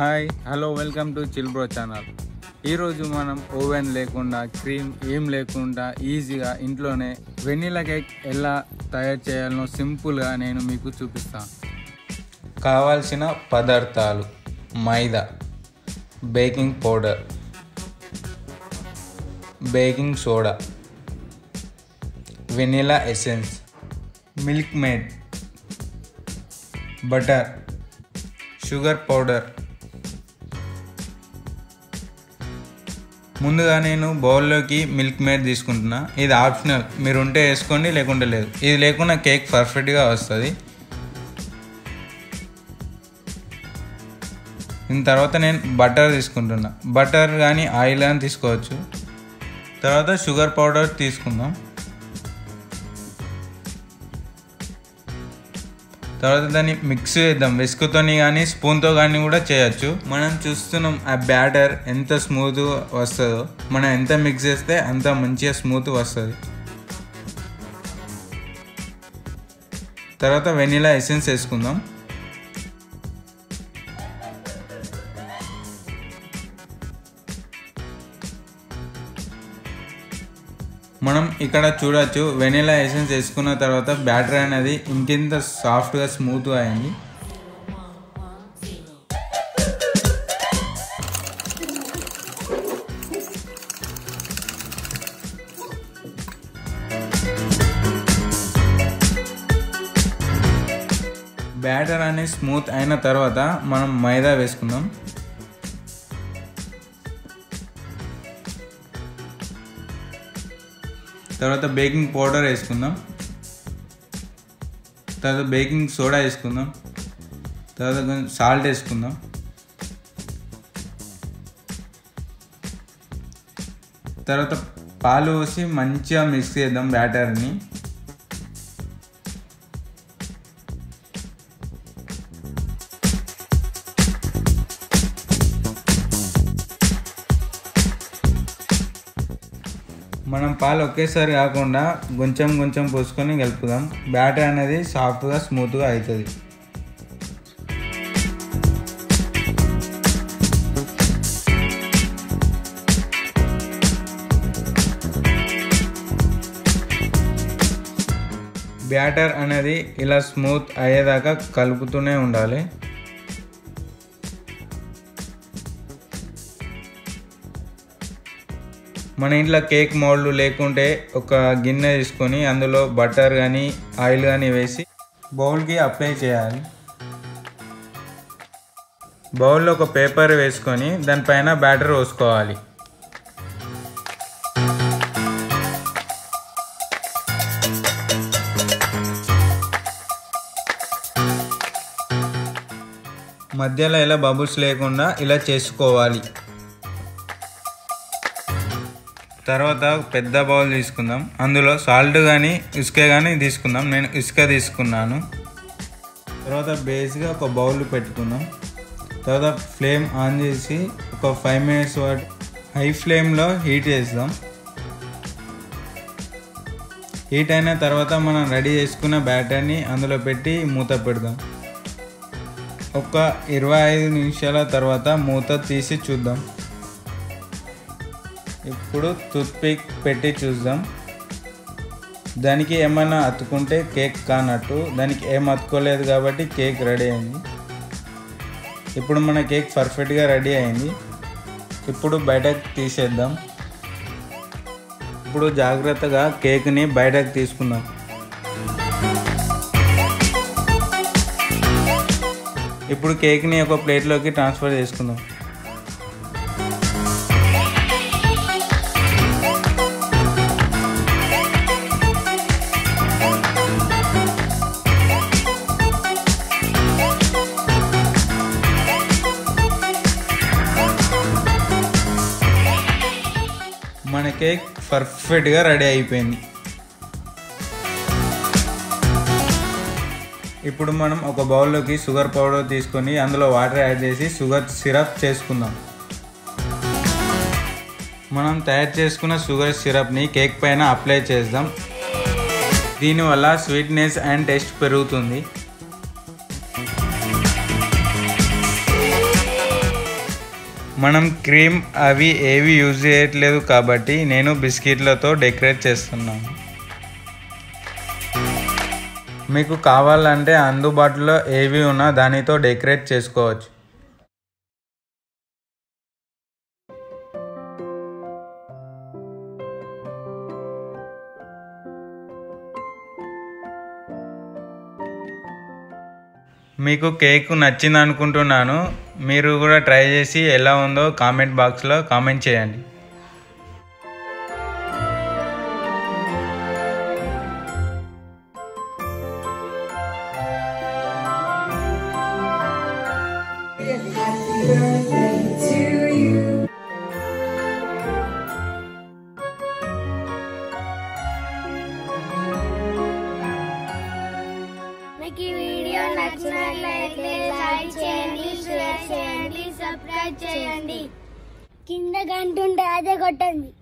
hi hello welcome to chill bro channel ఈరోజు మనం oven లేకుండా క్రీమ్ ఏం లేకుండా ఈజీగా ఇంట్లోనే వెనీలా కేక్ ఎలా తయారు చేయాలనో సింపుల్గా నేను మీకు చూపిస్తాను కావాల్సిన పదార్థాలు maida baking powder baking soda vanilla essence milkmaid butter sugar powder ముందుగా నేను బౌల్లోకి మిల్క్ మేడ్ తీసుకుంటున్నా ఇది ఆప్షనల్ మీరు ఉంటే వేసుకోండి లేకుంటే లేదు ఇది లేకుండా కేక్ పర్ఫెక్ట్గా వస్తుంది దీని తర్వాత నేను బటర్ తీసుకుంటున్నా బటర్ కానీ ఆయిల్ కానీ తీసుకోవచ్చు తర్వాత షుగర్ పౌడర్ తీసుకుందాం తర్వాత దాన్ని మిక్స్ చేద్దాం విస్క్తోని కానీ స్పూన్తో కానీ కూడా చేయొచ్చు మనం చూస్తున్నాం ఆ బ్యాటర్ ఎంత స్మూత్ వస్తుందో మనం ఎంత మిక్స్ చేస్తే అంత మంచిగా స్మూత్ వస్తుంది తర్వాత వెనీలా ఎసెన్స్ వేసుకుందాం మనం ఇక్కడ చూడొచ్చు వెనీలా ఎసెన్స్ వేసుకున్న తర్వాత బ్యాటర్ అనేది ఇంకింత సాఫ్ట్గా స్మూత్గా అయింది బ్యాటర్ అనేది స్మూత్ అయిన తర్వాత మనం మైదా వేసుకుందాం తర్వాత బేకింగ్ పౌడర్ వేసుకుందాం తర్వాత బేకింగ్ సోడా వేసుకుందాం తర్వాత కొంచెం సాల్ట్ వేసుకుందాం తర్వాత పాలు పోసి మంచిగా మిక్స్ చేద్దాం బ్యాటర్ని మనం పాలు ఒకేసారి కాకుండా కొంచెం కొంచెం పోసుకొని కలుపుదాం బ్యాటర్ అనేది సాఫ్ట్గా స్మూత్గా అవుతుంది బ్యాటర్ అనేది ఇలా స్మూత్ అయ్యేదాకా కలుపుతూనే ఉండాలి మన ఇంట్లో కేక్ మౌల్డ్ లేకుంటే ఒక గిన్నె తీసుకొని అందులో బటర్ కానీ ఆయిల్ కానీ వేసి బౌల్కి అప్లై చేయాలి బౌల్లో ఒక పేపర్ వేసుకొని దానిపైన బ్యాటర్ పోసుకోవాలి మధ్యలో ఇలా బబుల్స్ లేకుండా ఇలా చేసుకోవాలి తర్వాత పెద్ద బౌల్ తీసుకుందాం అందులో సాల్ట్ కానీ ఇసుక కానీ తీసుకుందాం నేను ఇసుక తీసుకున్నాను తర్వాత బేస్గా ఒక బౌల్ పెట్టుకుందాం తర్వాత ఫ్లేమ్ ఆన్ చేసి ఒక ఫైవ్ మినిట్స్ పాటు హై ఫ్లేమ్లో హీట్ చేద్దాం హీట్ అయిన తర్వాత మనం రెడీ చేసుకున్న బ్యాటర్ని అందులో పెట్టి మూత పెడదాం ఒక ఇరవై ఐదు నిమిషాల తర్వాత మూత తీసి చూద్దాం ఇప్పుడు టూత్పిక్ పెట్టి చూద్దాం దానికి ఏమైనా అతుకుంటే కేక్ కానట్టు దానికి ఏం అతుకోలేదు కాబట్టి కేక్ రెడీ అయింది ఇప్పుడు మన కేక్ పర్ఫెక్ట్గా రెడీ అయింది ఇప్పుడు బయటకు తీసేద్దాం ఇప్పుడు జాగ్రత్తగా కేక్ని బయటకు తీసుకుందాం ఇప్పుడు కేక్ని ఒక ప్లేట్లోకి ట్రాన్స్ఫర్ చేసుకుందాం మన కేక్ పర్ఫెక్ట్గా రెడీ అయిపోయింది ఇప్పుడు మనం ఒక బౌల్లోకి షుగర్ పౌడర్ తీసుకొని అందులో వాటర్ యాడ్ చేసి షుగర్ సిరప్ చేసుకుందాం మనం తయారు చేసుకున్న షుగర్ సిరప్ని కేక్ పైన అప్లై చేద్దాం దీనివల్ల స్వీట్నెస్ అండ్ టేస్ట్ పెరుగుతుంది మనం క్రీమ్ అవి ఏవి యూజ్ చేయట్లేదు కాబట్టి నేను బిస్కెట్లతో డెకరేట్ చేస్తున్నాను మీకు కావాలంటే అందుబాటులో ఏవి ఉన్నా దానితో డెకరేట్ చేసుకోవచ్చు మీకు కేక్ నచ్చింది అనుకుంటున్నాను మీరు కూడా ట్రై చేసి ఎలా ఉందో కామెంట్ బాక్స్లో కామెంట్ చేయండి మీకు ఈ వీడియో నచ్చినట్లయితే లైక్ చేయండి షేర్ చేయండి సబ్స్క్రైబ్ చేయండి కింద గంట ఉంటే అదే కొట్టండి